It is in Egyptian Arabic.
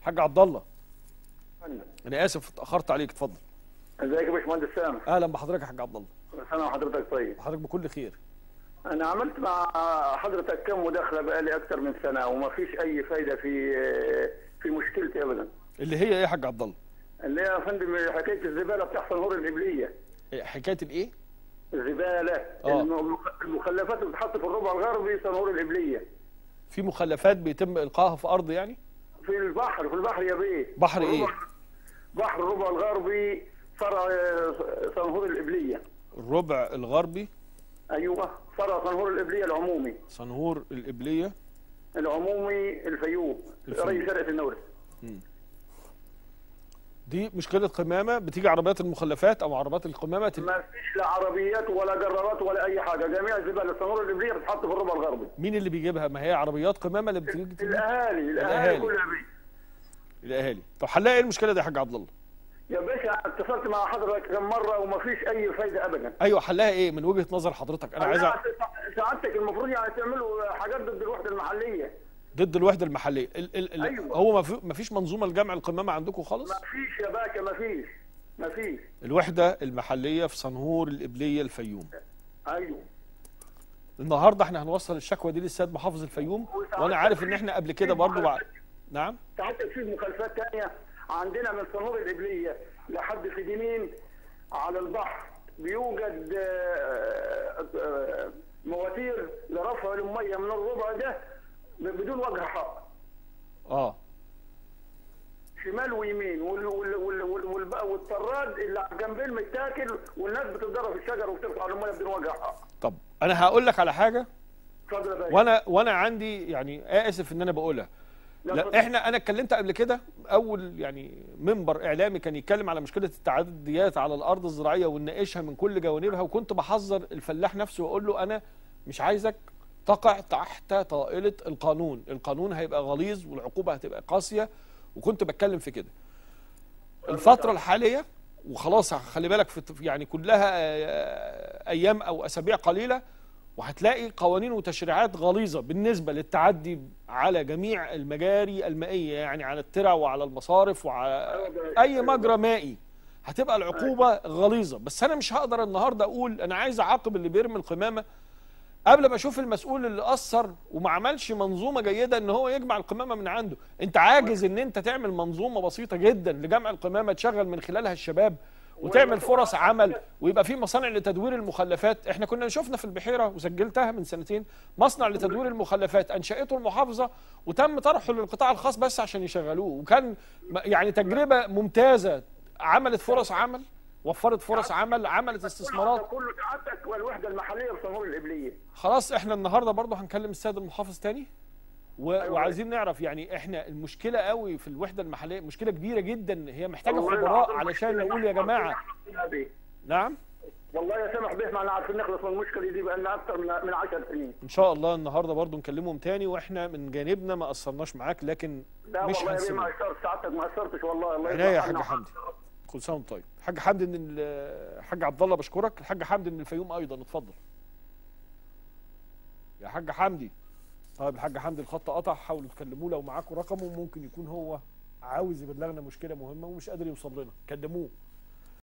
حاج عبد الله فندم. انا اسف اتاخرت عليك اتفضل ازيك يا باشمهندس سامح اهلا بحضرتك يا حاج عبد الله كل سنه وحضرتك طيب حضرتك بكل خير انا عملت مع حضرتك كم مداخله بقالي اكتر من سنه وما فيش اي فايده في في مشكلتي ابدا اللي هي ايه يا حاج عبد الله اللي هي يا فندم حكايه الزباله بتحصل نور الابليه إيه حكايه الايه الزباله آه. الم- المخلفات اللي بتتحط في الربع الغربي صنور الابليه في مخلفات بيتم القائها في ارض يعني في البحر في البحر يا بيه بحر إيه؟ الربع- بحر الربع الغربي فرع صنهور الابليه الربع الغربي ايوه فرع صنهور الابليه العمومي صنهور القبليه العمومي الفيوم الفيوم. رئيس شرقه النورس دي مشكله قمامه بتيجي عربيات المخلفات او عربيات القمامه تبقى ما فيش لا عربيات ولا جرارات ولا اي حاجه جميع الزباله الصنور الليبيه بتتحط في الربع الغربي مين اللي بيجيبها ما هي عربيات قمامه اللي بتيجي تجيب الاهالي الأهالي. الاهالي كلها بيه الاهالي طب حلها ايه المشكله دي يا حاج عبد الله يا باشا اتصلت مع حضرتك كم مره وما فيش اي فايده ابدا ايوه حلها ايه من وجهه نظر حضرتك انا عايز أ- سعادتك المفروض يعني تعملوا حاجات ضد الوحده المحليه ضد الوحده المحليه ال ال ال أيوة. هو ما في- ما فيش منظومه لجمع القمامه عندكم خالص ما فيش يا باشا ما فيش ما فيش الوحده المحليه في صنهور القبليه الفيوم ايوه النهارده احنا هنوصل الشكوى دي للسيد محافظ الفيوم وانا عارف ان احنا قبل كده برضو بع... نعم سعادتك في مخالفات تانية عندنا من صنهور الإبلية لحد في جنين على البحر بيوجد آه، آه، مواتير لرفع المية من الربع ده بدون وجه حق اه شمال ويمين وال- وال- وال- وال- وال- والطراد اللي على الجنبين متاكل والناس بتتضرب في الشجر وبترفع المية بدون وجه حق طب انا هقول لك على حاجه اتفضل يا باشا وانا وانا عندي يعني اسف ان انا بقولها لا، لا اتفضل. احنا انا اتكلمت قبل كده اول يعني منبر اعلامي كان يتكلم على مشكله التعديات على الارض الزراعيه ونناقشها من كل جوانبها وكنت بحذر الفلاح نفسه واقول له انا مش عايزك تقع تحت طائله القانون، القانون هيبقى غليظ والعقوبه هتبقى قاسيه وكنت بتكلم في كده. الفتره الحاليه وخلاص خلي بالك في يعني كلها آه، ايام او اسابيع قليله وهتلاقي قوانين وتشريعات غليظه بالنسبه للتعدي على جميع المجاري المائيه يعني على الترع وعلى المصارف وعلى اي مجرى مائي هتبقى العقوبه غليظه بس انا مش هقدر النهارده اقول انا عايز اعاقب اللي بيرمي القمامه قبل ما اشوف المسؤول اللي اثر وما عملش منظومه جيده ان هو يجمع القمامه من عنده انت عاجز ان انت تعمل منظومه بسيطه جدا لجمع القمامه تشغل من خلالها الشباب وتعمل فرص عمل ويبقى في مصانع لتدوير المخلفات احنا كنا شفنا في البحيره وسجلتها من سنتين مصنع لتدوير المخلفات انشأته المحافظه وتم طرحه للقطاع الخاص بس عشان يشغلوه وكان م- يعني تجربه ممتازه عملت فرص عمل وفرت فرص عمل عملت استثمارات كله سعادتك والوحدة المحلية بصنهور الإبلية خلاص احنا النهارده برضه هنكلم السيد المحافظ تاني و... وعايزين نعرف يعني احنا المشكله قوي في الوحده المحليه مشكله كبيره جدا هي محتاجه والله خبراء العظيم علشان مشكلة نقول يا نحن جماعه عارفين نخلص منها بيه. نعم والله يا سامح بيه ما احنا عارفين نخلص من المشكله دي بقى لنا اكتر من من 10 سنين ان شاء الله النهارده برضه نكلمهم تاني واحنا من جانبنا ما قصرناش معاك لكن لا مش والله يا بيه هنسيبك ما قصرت سعادتك ما قصرتش والله الله عناية يا يصلح حاج حالنا. حمدي كل سنه وانت طيب حاج حمدي من ال- الحاج عبد الله بشكرك الحاج حمدي من الفيوم ايضا اتفضل يا حاج حمدي طيب الحاج حمدي الخط قطع حاولوا تكلموه لو معاكم رقمه ممكن يكون هو عاوز يبلغنا مشكله مهمه ومش قادر يوصل لنا كلموه